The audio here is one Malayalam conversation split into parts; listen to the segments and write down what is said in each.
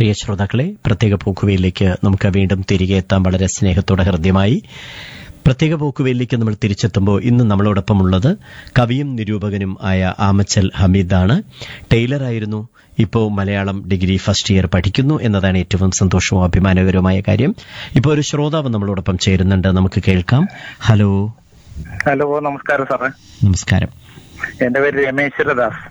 പ്രിയ ശ്രോതാക്കളെ പ്രത്യേക പോക്കുവയിലേക്ക് നമുക്ക് വീണ്ടും തിരികെ എത്താൻ വളരെ സ്നേഹത്തോടെ ഹൃദ്യമായി പ്രത്യേക പോക്കുവയിലേക്ക് നമ്മൾ തിരിച്ചെത്തുമ്പോൾ ഇന്ന് നമ്മളോടൊപ്പം ഉള്ളത് കവിയും നിരൂപകനും ആയ ആമച്ചൽ ഹമീദാണ് ടൈലറായിരുന്നു ഇപ്പോൾ മലയാളം ഡിഗ്രി ഫസ്റ്റ് ഇയർ പഠിക്കുന്നു എന്നതാണ് ഏറ്റവും സന്തോഷവും അഭിമാനകരവുമായ കാര്യം ഇപ്പോൾ ഒരു ശ്രോതാവ് നമ്മളോടൊപ്പം ചേരുന്നുണ്ട് നമുക്ക് കേൾക്കാം ഹലോ ഹലോ നമസ്കാരം സാറേ നമസ്കാരം എന്റെ പേര് രമേശ്വരദാസ്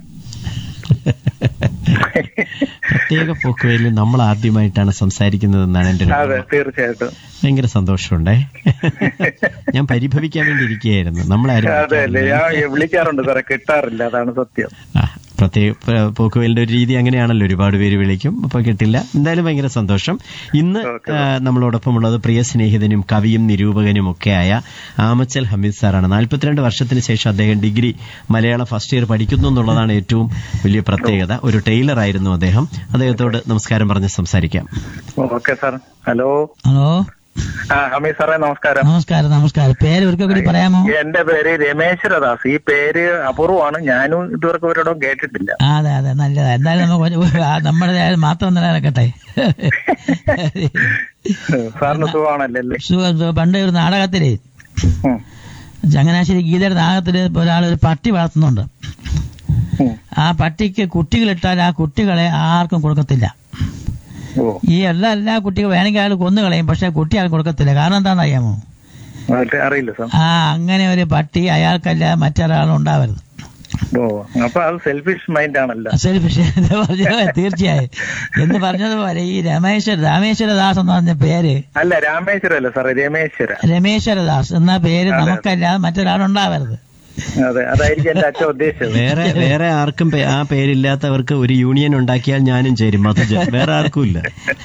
പ്രത്യേക പോക്കുവയിൽ നമ്മൾ ആദ്യമായിട്ടാണ് സംസാരിക്കുന്നതെന്നാണ് എൻ്റെ ഒരു അതെ തീർച്ചയായിട്ടും ഭയങ്കര സന്തോഷമുണ്ടേ ഞാൻ പരിഭവിക്കാൻ വേണ്ടി ഇരിക്കുകയായിരുന്നു നമ്മളാരും അതെ അല്ലേ ഞാൻ വിളിക്കാറുണ്ട് സാറേ കിട്ടാറില്ല അതാണ് സത്യം ആ, പ്രത്യേക പ- പോക്കുവലിന്റെ ഒരു രീതി അങ്ങനെയാണല്ലോ ഒരുപാട് പേര് വിളിക്കും അപ്പൊ കിട്ടില്ല എന്തായാലും ഭയങ്കര സന്തോഷം ഇന്ന് ഓക്കേ. ആ, നമ്മളോടൊപ്പം ഉള്ളത് പ്രിയ സ്നേഹിതനും കവിയും നിരൂപകനും ഒക്കെയായ ആമച്ചൽ ഹമീദ് സാറാണ് നാൽപ്പത്തിരണ്ട് വർഷത്തിന് ശേഷം അദ്ദേഹം ഡിഗ്രി മലയാളം ഫസ്റ്റ് ഇയർ പഠിക്കുന്നു എന്നുള്ളതാണ് ഏറ്റവും വലിയ പ്രത്യേകത ഒരു ടൈലർ ആയിരുന്നു അദ്ദേഹം അദ്ദേഹത്തോട് നമസ്കാരം പറഞ്ഞ് സംസാരിക്കാം ഓക്കെ സാർ ഹലോ ഹലോ ആ ഹമീദ് സാറേ നമസ്കാരം നമസ്കാരം നമസ്കാരം പേര് ഒരിക്കൽ കൂടി പറയാമോ എന്റെ പേര് രമേശ്വരദാസ് ഈ പേര് അപൂർവമാണ് ഞാനും ഇതുവരെ ഒരിടവും കേട്ടിട്ടില്ല ആ, അതെ അതെ നല്ലതാ എന്തായാലും നമുക്ക് ഒരു- ഒരു- ആ, നമ്മുടെ ആയാലും മാത്രം നിലനിൽക്കട്ടെ സാറിന് സുഖമാണല്ലേ അല്ലേ സുഖം, സുഖം. പണ്ട് ഒരു നാടകത്തില് ഉം. ചങ്ങനാശ്ശേരി ഗീതയുടെ നാടകത്തില് ഒരാൾ ഒരു പട്ടി വളർത്തുന്നുണ്ട് ഉം. ആ പട്ടിക്ക് കുട്ടികളിട്ടാൽ ആ കുട്ടികളെ ആർക്കും കൊടുക്കത്തില്ല ഓ ഈ എല്ലാ എല്ലാ കുട്ടികളും വേണമെങ്കിൽ അയാൾ കൊന്നു കളയും പക്ഷെ കുട്ടി അയാൾ കൊടുക്കത്തില്ല കാരണം എന്താണെന്ന് അറിയാമോ അത് അറിയില്ല സാർ ആ അങ്ങനെ ഒരു പട്ടി അയാൾക്കല്ല മറ്റൊരാളും ഉണ്ടാവരുത് ഓ അപ്പൊ അത് സെൽഫിഷ് മൈൻഡ് ആണല്ലോ സെൽഫിഷ് എന്ന് പറഞ്ഞ തീർച്ചയായും എന്ന് പറഞ്ഞതുപോലെ ഈ രമേശ്വര രാമേശ്വരദാസ് എന്ന് പറഞ്ഞ പേര് അല്ല രാമേശ്വര അല്ല സാറേ രമേശ്വര രമേശ്വരദാസ് എന്ന പേര് നമുക്കല്ലാതെ മറ്റൊരാളുണ്ടാവരുത് അതെ അതായിരിക്കും എന്റെ അച്ഛൻ ഉദ്ദേശിച്ചത് വേറെ വേറെ ആർക്കും പേ- ആ പേരില്ലാത്തവർക്ക് ഒരു യൂണിയൻ ഉണ്ടാക്കിയാൽ ഞാനും ചേരും മധുജ വേറെ ആർക്കും ഇല്ല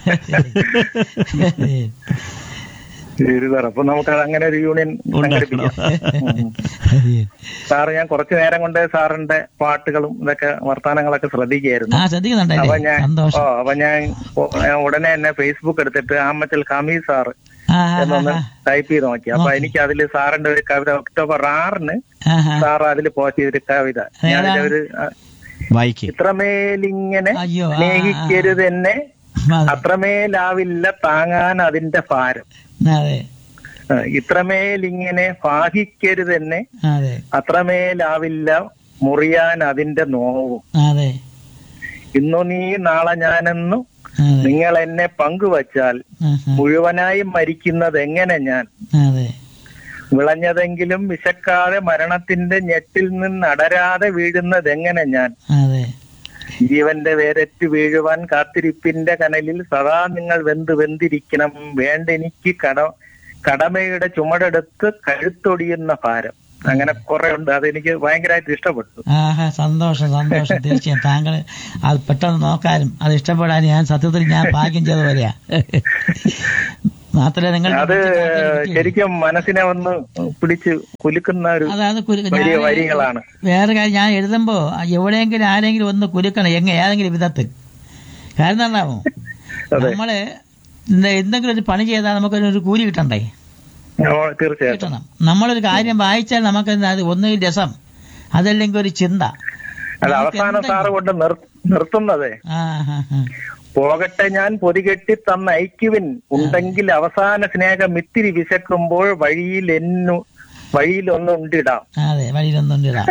ശരി സാർ അപ്പൊ നമുക്ക് അങ്ങനെ ഒരു യൂണിയൻ സംഘടിപ്പിക്കാം ഉം. സാറ് ഞാൻ കുറച്ചു നേരം കൊണ്ട് സാറിന്റെ പാട്ടുകളും ഇതൊക്കെ വർത്താനങ്ങളൊക്കെ ശ്രദ്ധിക്കുകയായിരുന്നു ആ ശ്രദ്ധിക്കുന്നുണ്ടല്ലേ അപ്പൊ ഞാൻ ഓ സന്തോഷം അപ്പൊ ഞാൻ ഓ, ഞാൻ ഉടനെ തന്നെ ഫേസ്ബുക്ക് എടുത്തിട്ട് ആമച്ചൽ ഹമീദ് സാറ് ആ, ആ, എന്നൊന്ന് ആ, ടൈപ്പ് ചെയ്ത് നോക്കി അപ്പൊ എനിക്ക് അതിൽ സാറിന്റെ ഒരു കവിത ഒക്ടോബർ ആറിന് ആ, ആ. സാർ അതിൽ പോസ്റ്റ് ചെയ്തൊരു കവിത ഞാനതിലെ ഒരു ആ, വായിക്കും ഇത്രമേലിങ്ങനെ അയ്യോ, ആ, ആ. സ്നേഹിക്കരുത് എന്നെ അതെ, അത്രമേലാവില്ല താങ്ങാൻ അതിന്റെ ഭാരം അതെ ആ, ഇത്രമേലിങ്ങനെ ഫാഹിക്കരുത് എന്നെ അതെ അത്രമേലാവില്ല മുറിയാൻ അതിന്റെ നോവും അതെ ഇന്നു നീ നാളെ ഞാനെന്നു അതെ നിങ്ങൾ എന്നെ പങ്കുവച്ചാൽ ആ, ആ, മുഴുവനായി മരിക്കുന്നത് എങ്ങനെ ഞാൻ അതെ വിളഞ്ഞതെങ്കിലും വിശക്കാതെ മരണത്തിന്റെ ഞെട്ടിൽ നിന്ന് അടരാതെ വീഴുന്നത് എങ്ങനെ ഞാൻ അതെ ജീവന്റെ വേരറ്റ് വീഴുവാൻ കാത്തിരിപ്പിന്റെ കനലിൽ സദാ നിങ്ങൾ വെന്ത് വെന്തിരിക്കണം വേണ്ട എനിക്ക് കട കടമയുടെ ചുമടെടുത്ത് കഴുത്തൊടിയുന്ന ഭാരം അങ്ങനെ കുറെ ഉണ്ട് അതെനിക്ക് ഭയങ്കരമായിട്ട് ഇഷ്ടപ്പെട്ടു ആഹാ സന്തോഷം സന്തോഷം തീർച്ചയായും താങ്കൾ അത് പെട്ടെന്ന് നോക്കാനും അത് ഇഷ്ടപ്പെടാനും ഞാൻ സത്യത്തിൽ ഞാൻ ഭാഗ്യം ചെയ്ത പോലെയാ മാത്രമല്ല നിങ്ങൾ അത് ശരിക്കും മനസ്സിനെ ഒന്ന് പിടിച്ച് കുലുക്കുന്ന ഒരു അതായത് കുരു- വലിയ ഞാൻ- വരികളാണ് വേറെ കാര്യം ഞാൻ എഴുതുമ്പോ എവിടെയെങ്കിലും ആരെങ്കിലും ഒന്ന് കുലുക്കണം എങ്ങ ഏതെങ്കിലും വിധത്തിൽ കാരണം എന്താണോ നമ്മള് എന്ത- എന്തെങ്കിലും ഒരു പണി ചെയ്താൽ നമുക്കൊരു കൂലി കിട്ടണ്ടേ ഓ, തീർച്ചയായിട്ടും കിട്ടണം നമ്മളൊരു കാര്യം വായിച്ചാൽ നമുക്ക് അത് ഒന്നുകിൽ രസം അതല്ലെങ്കിൽ ഒരു ചിന്ത അത് അവസാനം സാറ് കൊണ്ട് നിർ- നിർത്തുന്നതേ ആ ഹാ ഹാ പോകട്ടെ ഞാൻ പൊതികെട്ടി തന്ന ഐക്യുവിൻ ഉണ്ടെങ്കിൽ അവസാന സ്നേഹം ഇത്തിരി വിശക്കുമ്പോൾ വഴിയിൽ എന്നു വഴിയിൽ ഒന്ന് ഉണ്ടിടാം അതെ വഴിയിലൊന്നും ഇടാം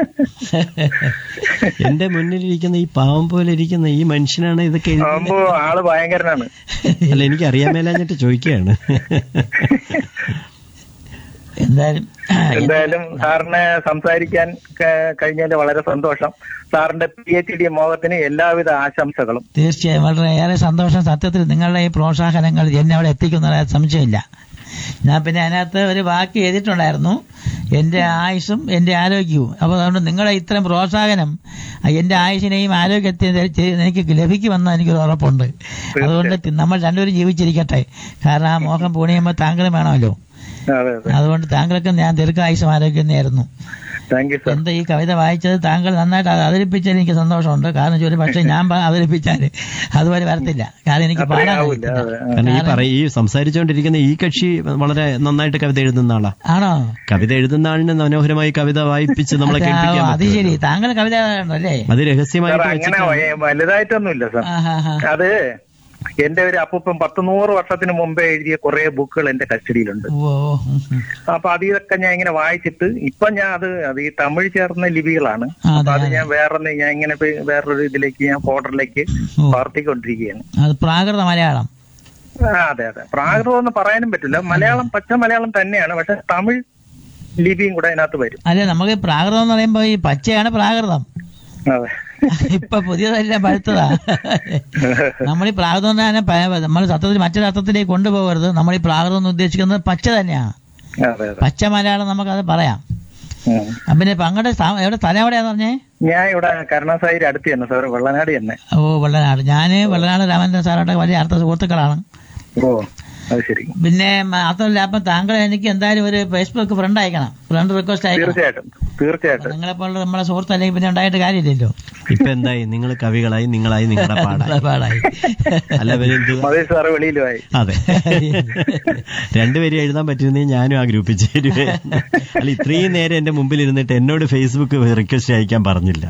എന്റെ മുന്നിലിരിക്കുന്ന ഈ പാവം പോലെ ഇരിക്കുന്ന ഈ മനുഷ്യനാണ് ഇതൊക്കെ എഴുതി- ആകുമ്പോ ആള് ഭയങ്കരനാണ് അല്ല എനിക്ക് അറിയാൻ മേലാഞ്ഞിട്ട് ചോദിക്കുകയാണ് എന്തായാലും എന്തായാലും സാറിനെ സംസാരിക്കാൻ ക- കഴിഞ്ഞതിൽ വളരെ സന്തോഷം സാറിന്റെ പി എച്ച് ഡി മോഹത്തിന് എല്ലാവിധ ആശംസകളും തീർച്ചയായും വളരെ ഏറെ സന്തോഷം സത്യത്തിൽ നിങ്ങളുടെ ഈ പ്രോത്സാഹനങ്ങൾ എന്നെ അവിടെ എത്തിക്കുന്ന സംശയമില്ല ഞാൻ പിന്നെ അതിനകത്ത് ഒരു വാക്ക് എഴുതിയിട്ടുണ്ടായിരുന്നു എന്റെ ആയുസ്സും എന്റെ ആരോഗ്യവും അപ്പോൾ അതുകൊണ്ട് നിങ്ങളുടെ ഇത്തരം പ്രോത്സാഹനം എന്റെ ആയുസിനെയും ആരോഗ്യത്തെയും എനിക്ക് ലഭിക്കുമെന്ന് എനിക്കൊരു ഉറപ്പുണ്ട് അതുകൊണ്ട് നമ്മൾ രണ്ടുപേരും ജീവിച്ചിരിക്കട്ടെ കാരണം ആ മോഹം പൂണിയുമ്പോൾ താങ്കളും വേണമല്ലോ അതെ അതെ അതുകൊണ്ട് താങ്കൾക്ക് ഞാൻ ദീർഘായുസം ആരോഗ്യം നേരുന്നു താങ്ക് യു സാർ എന്താ ഈ കവിത വായിച്ചത് താങ്കൾ നന്നായിട്ട് അത് അവതരിപ്പിച്ചതിൽ എനിക്ക് സന്തോഷമുണ്ട് കാരണം ഒരു പക്ഷേ ഞാൻ പ- അവതരിപ്പിച്ചാല് അതുപോലെ വരത്തില്ല കാരണം എനിക്ക് അത്രയും പാടാൻ ആവില്ല അറിയത്തില്ല. അതെ ആ. കാരണം ഈ പറ ഈ സംസാരിച്ചുകൊണ്ടിരിക്കുന്ന ഈ കക്ഷി വളരെ നന്നായിട്ട് കവിത എഴുതുന്ന ആളാ ആണോ കവിത എഴുതുന്ന ആളിന് മനോഹരമായി കവിത വായിപ്പിച്ച് നമ്മളെ അത് ആ, കേൾപ്പിക്കാൻ അത് ശരി പറ്റും താങ്കൾ കവിത അല്ലേ അത് സാർ രഹസ്യമായിട്ട് അങ്ങനെ വെച്ചിട്ടാണ് വയ- വലുതായിട്ടൊന്നുമില്ല സാർ ആ, ആ, ആ. അത് എന്റെ ഒരു അപ്പൂപ്പൻ പത്ത് നൂറ് വർഷത്തിന് മുമ്പേ എഴുതിയ കുറെ ബുക്കുകൾ എന്റെ കസ്റ്റഡിയിലുണ്ട് ഓ ഉം, ഉം. അപ്പൊ അതിതൊക്കെ ഞാൻ ഇങ്ങനെ വായിച്ചിട്ട് ഇപ്പൊ ഞാൻ അത് അത് ഈ തമിഴ് ചേർന്ന ലിപികളാണ് ആ, അപ്പൊ അതെ അത് ഞാൻ വേറൊന്ന് ഞാൻ ഇങ്ങനെ പോയി വേറൊരു ഇതിലേക്ക് ഞാൻ ഫോർഡറിലേക്ക് ഓ. പകർത്തിക്കൊണ്ടിരിക്കുകയാണ് അത് പ്രാകൃത മലയാളം ആ അതെ അതെ പ്രാകൃതം എന്ന് പറയാനും പറ്റില്ല മലയാളം പച്ച മലയാളം തന്നെയാണ് പക്ഷെ തമിഴ് ലിപിയും കൂടെ അതിനകത്ത് വരും അല്ലെ നമുക്ക് ഈ പ്രാകൃതം എന്ന് പറയുമ്പോ ഈ പച്ചയാണ് പ്രാകൃതം അതെ ഇപ്പൊ പുതിയതെല്ലാം പഴുത്തതാ നമ്മൾ ഈ പ്രാകൃതം തന്നെ നമ്മൾ സത്യത്തിൽ മറ്റൊരു അർത്ഥത്തിലേക്ക് കൊണ്ടുപോകരുത് നമ്മൾ ഈ പ്രാകൃതം എന്ന് ഉദ്ദേശിക്കുന്നത് പച്ച തന്നെയാണ് അതെ അതെ പച്ച മലയാളം നമുക്കത് പറയാം ഉം. അപ്പൊ പിന്നെ ഇപ്പൊ അങ്ങോട്ട് സ്ഥ- എവിടെ സ്ഥലം എവിടെയാന്ന് പറഞ്ഞേ ഞാൻ ഇവിടെ കരുണാസായി അടുത്ത് തന്നെ സാർ വെള്ളനാട് തന്നെ ഓ വെള്ളനാട് ഞാന് വെള്ളനാട് രാമേന്ദ്രൻ സാറായിട്ട് വലിയ അടുത്ത സുഹൃത്തുക്കളാണ് ഓ അത് ശരി പിന്നെ മാത്രമല്ല അപ്പൊ താങ്കൾ എനിക്ക് എന്തായാലും ഒരു ഫേസ്ബുക്ക് ഫ്രണ്ട് അയക്കണം ഫ്രണ്ട് റിക്വസ്റ്റ് അയക്കണം തീർച്ചയായിട്ടും തീർച്ചയായിട്ടും നിങ്ങളെപ്പോലുള്ള നമ്മളെ സുഹൃത്ത് അല്ലെങ്കിൽ പിന്നെ ഉണ്ടായിട്ട് കാര്യമില്ലല്ലോ ഇപ്പൊ എന്തായി നിങ്ങൾ കവികളായി നിങ്ങളായി നിങ്ങളുടെ പാടായി പാടായി അല്ല ഇവരെന്ത് മതി സാറ് വെളിയിലുമായി അതെ രണ്ടുപേരും എഴുതാൻ പറ്റുന്നെങ്കിൽ ഞാനും ആ ഗ്രൂപ്പിൽ ചേരുവേ അല്ല ഇത്രയും നേരം എന്റെ മുമ്പിൽ ഇരുന്നിട്ട് എന്നോട് ഫേസ്ബുക്ക് റിക്വസ്റ്റ് അയക്കാൻ പറഞ്ഞില്ല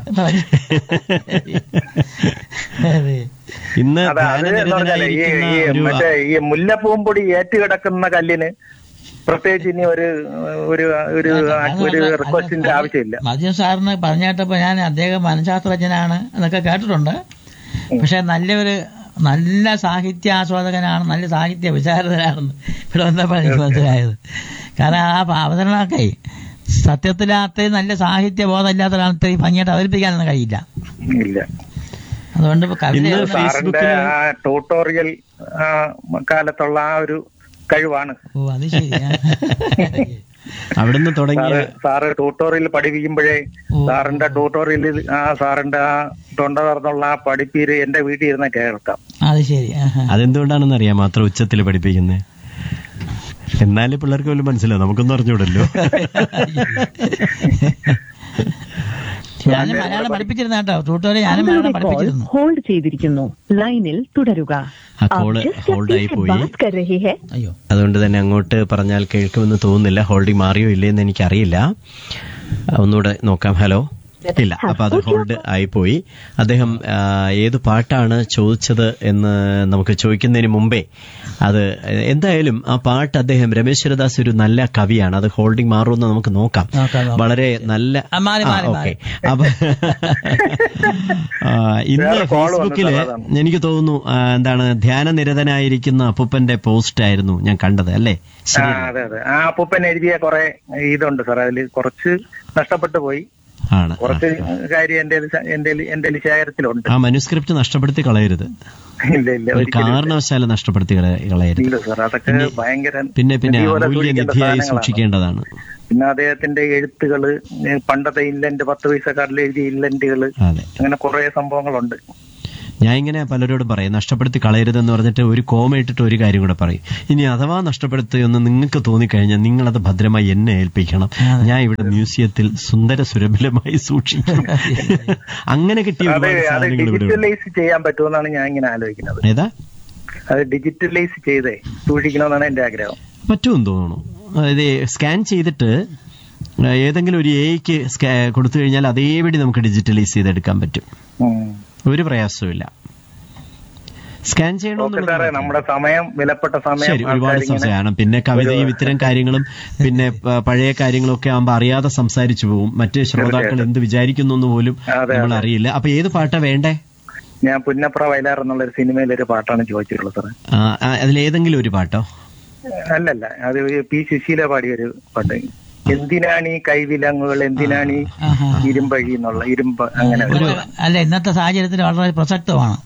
അതെ. ഇന്ന് അതെ അത് എന്ന് പറഞ്ഞാലേ ഈ ധ്യാനനിരതനായിരിക്കുന്ന ഈ ഒരു മറ്റേ ഈ മുല്ലപ്പൂമ്പൊടി ഏറ്റുകിടക്കുന്ന കല്ലിന് പ്രത്യേകിച്ച് ഇനി ഒരു ഒരു ഒരു ഒരു റിക്വസ്റ്റിന്റെ ആവശ്യമില്ല മദ്യം സാറിന് പറഞ്ഞേട്ടപ്പോ ഞാൻ അദ്ദേഹം മനഃശാസ്ത്രജ്ഞനാണ് എന്നൊക്കെ കേട്ടിട്ടുണ്ട് പക്ഷെ നല്ലൊരു നല്ല സാഹിത്യ ആസ്വാദകനാണ് നല്ല സാഹിത്യ വിശാരദനാണെന്ന് ഇവിടെ വന്നപ്പോൾ എനിക്ക് മനസ്സിലായത് കാരണം ആ അവതരണമൊക്കെ സത്യത്തിൽ അത്രയും നല്ല സാഹിത്യ ബോധം ഇല്ലാത്ത ഒരാൾ ഇത്രയും ഭംഗിയായിട്ട് അവതരിപ്പിക്കാനൊന്നും കഴിയില്ല ഇല്ല അതുകൊണ്ട് ഇപ്പൊ കവിത ഇന്ന് എഴുതുന്ന- സാറിന്റെ ഫേസ്ബുക്കില് ആ ട്യൂട്ടോറിയൽ കാലത്തുള്ള ആ ഒരു കഴിവാണ് ഓ അത് ശരി അവിടുന്ന് തുടങ്ങിയ സാറ് സാറ് ട്യൂട്ടോറിയൽ പഠിപ്പിക്കുമ്പോഴേ ഓ. സാറിന്റെ ട്യൂട്ടോറിയലിൽ ആ സാറിന്റെ ആ തൊണ്ട തുറന്നുള്ള ആ പഠിപ്പീര് എന്റെ വീട്ടിൽ ഇരുന്ന് കേൾക്കാം അത് ശരി ആഹാ. അതെന്തുകൊണ്ടാണെന്ന് അറിയാം മാത്രം ഉച്ചത്തിൽ പഠിപ്പിക്കുന്നത് എന്നാലും പിള്ളേർക്ക് വല്ലതും മനസ്സിലാവും നമുക്കൊന്നും അറിഞ്ഞൂടല്ലോ ഞാനും മലയാളം പഠിപ്പിച്ചിരുന്ന കേട്ടോ ട്യൂട്ടോറിയൽ ഞാനും മലയാളം താങ്കളുടെ കോൾ പഠിപ്പിച്ചിരുന്നു ഹോൾഡ് ചെയ്തിരിക്കുന്നു ലൈനിൽ തുടരുക ആ കോള് आप जिस ഹോൾഡ് ആയി व्यक्ति से പോയി बात कर रहे हैं അയ്യോ അതുകൊണ്ട് തന്നെ അങ്ങോട്ട് പറഞ്ഞാൽ കേൾക്കുമെന്ന് തോന്നുന്നില്ല ഹോൾഡിംഗ് മാറിയോ ഇല്ലേന്ന് എനിക്കറിയില്ല ഒന്നുകൂടെ നോക്കാം ഹലോ ഇല്ല അപ്പൊ അത് ഹോൾഡ് ആയിപ്പോയി അദ്ദേഹം ആ, ഏത് പാട്ടാണ് ചോദിച്ചത് എന്ന് നമുക്ക് ചോദിക്കുന്നതിന് മുമ്പേ അത് എന്തായാലും ആ പാട്ട് അദ്ദേഹം രമേശ്വരദാസ് ഒരു നല്ല കവിയാണ് അത് ഹോൾഡിംഗ് മാറുമെന്ന് നമുക്ക് നോക്കാം നോക്കാം, നോക്കാം. വളരെ നല്ല ആ, മാറി, മാറി, ഓക്കെ അപ്പൊ ആ, ഇന്ന് വേറെ call വന്നു, ഫേസ്ബുക്കില് സാർ, അതാണ്. എനിക്ക് തോന്നുന്നു ആ, എന്താണ് ധ്യാനനിരതനായിരിക്കുന്ന അപ്പൂപ്പന്റെ പോസ്റ്റ് ആയിരുന്നു ഞാൻ കണ്ടത് അല്ലേ ആ ശരി അതെ അതെ ആ അപ്പൂപ്പൻ എഴുതിയ കുറെ ഇതുണ്ട് സാർ അതിൽ കുറച്ച് നഷ്ടപ്പെട്ടു പോയി ആണ് ആ. കുറച്ച് കാര്യം എന്റെ എന്റെ എന്റെ ശേഖരത്തിലുണ്ട് ആ മനുസ്ക്രിപ്റ്റ് നഷ്ടപ്പെടുത്തി കളയരുത് ഇല്ല ഇല്ല ഒരു ഒരിക്കലും ഇല്ല. കാരണവശാലും നഷ്ടപ്പെടുത്തി കള- കളയരുത് ഇല്ല സാർ അതൊക്കെ പിന്നെ- ഭയങ്കര പിന്നെ പിന്നെ നിധി പോലെ സൂക്ഷിക്കേണ്ട അമൂല്യനിധിയായി സാധനങ്ങളാണ്. സൂക്ഷിക്കേണ്ടതാണ് പിന്നെ അദ്ദേഹത്തിന്റെ എഴുത്തുകള് ഏ, പണ്ടത്തെ ഇല്ലന്റ് പത്ത് പൈസക്കാരിൽ എഴുതിയ ഇല്ലന്റുകള് അതെ അങ്ങനെ കുറെ സംഭവങ്ങളുണ്ട് ഞാൻ ഇങ്ങനെ പലരോടും പറയും നഷ്ടപ്പെടുത്തി കളയരുതെന്ന് പറഞ്ഞിട്ട് ഒരു കോമ ഇട്ടിട്ട് ഒരു കാര്യം കൂടെ പറയും ഇനി അഥവാ നഷ്ടപ്പെടുത്തിയെന്ന് നിങ്ങൾക്ക് തോന്നിക്കഴിഞ്ഞാൽ നിങ്ങളത് ഭദ്രമായി എന്നെ ഏൽപ്പിക്കണം അതെ. ഞാൻ ഇവിടെ മ്യൂസിയത്തിൽ സുന്ദര സുരഭിലമായി സൂക്ഷിക്കും അങ്ങനെ കിട്ടിയ അത് ഒരുപാട് അത് സാധനങ്ങൾ ഇവിടെ ഉണ്ട്. ഡിജിറ്റലൈസ് ചെയ്യാൻ പറ്റുമെന്നാണ് ഞാൻ ഇങ്ങനെ ആലോചിക്കുന്നത് ഏതാ അത് ഡിജിറ്റലൈസ് ചെയ്തേ സൂക്ഷിക്കണമെന്നാണ് എന്റെ ആഗ്രഹം പറ്റുമെന്ന് തോന്നുന്നു അതായത് സ്കാൻ ചെയ്തിട്ട് ആ, ഏതെങ്കിലും ഒരു എയ്ക്ക് കൊടുത്തു കഴിഞ്ഞാൽ അതേപടി നമുക്ക് ഡിജിറ്റലൈസ് ചെയ്തെടുക്കാൻ പറ്റും ഉം. ഒരു പ്രയാസവുമില്ല സ്കാൻ ഓക്കെ ചെയ്യണമെന്നുള്ള സാറേ നമ്മുടെ സമയം വിലപ്പെട്ട സമയം ശരി ഒരുപാട് ആൾക്കാരിങ്ങനെ- സംശയമാണ് പിന്നെ കവിതയും ഇത്തരം കാര്യങ്ങളും പിന്നെ പ- പഴയ കാര്യങ്ങളും ഒക്കെ ആകുമ്പോൾ അറിയാതെ സംസാരിച്ചു പോകും മറ്റ് ശ്രോതാക്കൾ എന്ത് വിചാരിക്കുന്നു എന്ന് പോലും അതെ, നമ്മൾ അതെ. അറിയില്ല അപ്പൊ ഏത് പാട്ടാ വേണ്ടേ ഞാൻ പുന്നപ്ര വയലാർ എന്നുള്ള ഒരു സിനിമയിലെ ഒരു പാട്ടാണ് ചോദിച്ചിട്ടുള്ളത് സാറേ ആ, ആ, അതിലേതെങ്കിലും ഒരു പാട്ടോ അല്ലല്ല അത് ഒരു പി സുശീല പാടിയ ഒരു പാട്ട് എന്തിനാണ് ഈ കൈവിലങ്ങുകൾ എന്തിനാണ് ഈ ആഹാ. ഇരുമ്പഴി എന്നുള്ള ഇരുമ്പ് അങ്ങനെ ഒരു- ഒരു അല്ല ഇന്നത്തെ സാഹചര്യത്തിൽ വളരെ പ്രസക്തമാണ്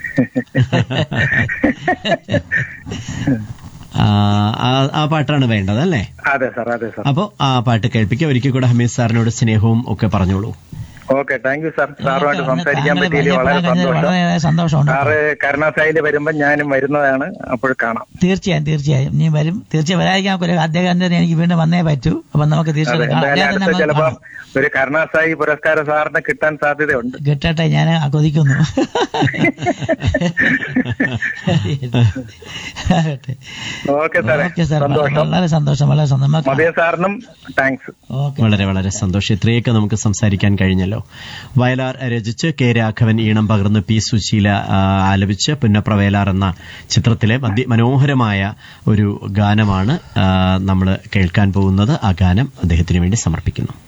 ആ, ആ- ആ പാട്ടാണ് വേണ്ടത് അല്ലേ അതെ സാർ അതെ സാർ അപ്പോ ആ പാട്ട് കേൾപ്പിക്കുക ഒരിക്കൽ കൂടെ ഹമീദ് സാറിനോട് സ്നേഹവും ഒക്കെ പറഞ്ഞോളൂ ഓക്കെ താങ്ക് യു സാർ സാറുമായിട്ട് താങ്കളെ സംസാരിക്കാൻ പറ്റിയതിൽ വളരെ പരിചയപ്പെടാൻ കഴിഞ്ഞതിൽ സന്തോഷം വളരെ സന്തോഷമുണ്ട് സാറ് കരുണാസായില് വരുമ്പോ ഞാനും വരുന്നതാണ് അപ്പോൾ കാണാം തീർച്ചയായും തീർച്ചയായും നീ വരും തീർച്ചയായും വരാതിരിക്കാൻ ഒക്കില്ല അദ്ദേഹം തന്നെ എനിക്ക് വീണ്ടും വന്നേ പറ്റൂ അപ്പൊ നമുക്ക് അതെ തീർച്ചയായും കാണാം എന്തായാലും അദ്ദേഹത്തെ അടുത്ത നമുക്ക് ചിലപ്പോ കാണാം. ഒരു കരുണാസായി പുരസ്കാരം സാറിന് കിട്ടാൻ സാധ്യതയുണ്ട് കിട്ടട്ടെ ഞാൻ കൊതിക്കുന്നു ആകട്ടെ ഓക്കെ സാറേ ഓക്കെ സാർ സന്തോഷം വളരെ സന്തോഷം വളരെ സന്തോഷം നമുക്ക് മതിയ സാറിനും താങ്ക്സ് ഓക്കെ വളരെ വളരെ സന്തോഷം ഇത്രയൊക്കെ നമുക്ക് സംസാരിക്കാൻ കഴിഞ്ഞല്ലോ വയലാർ രചിച്ച് കെ രാഘവൻ ഈണം പകർന്ന് പി സുശീല ആ, ആലപിച്ച് പുന്നപ്രവേലാർ എന്ന ചിത്രത്തിലെ മതി- മനോഹരമായ ഒരു ഗാനമാണ് നമ്മൾ കേൾക്കാൻ പോകുന്നത് ആ ഗാനം അദ്ദേഹത്തിന് വേണ്ടി സമർപ്പിക്കുന്നു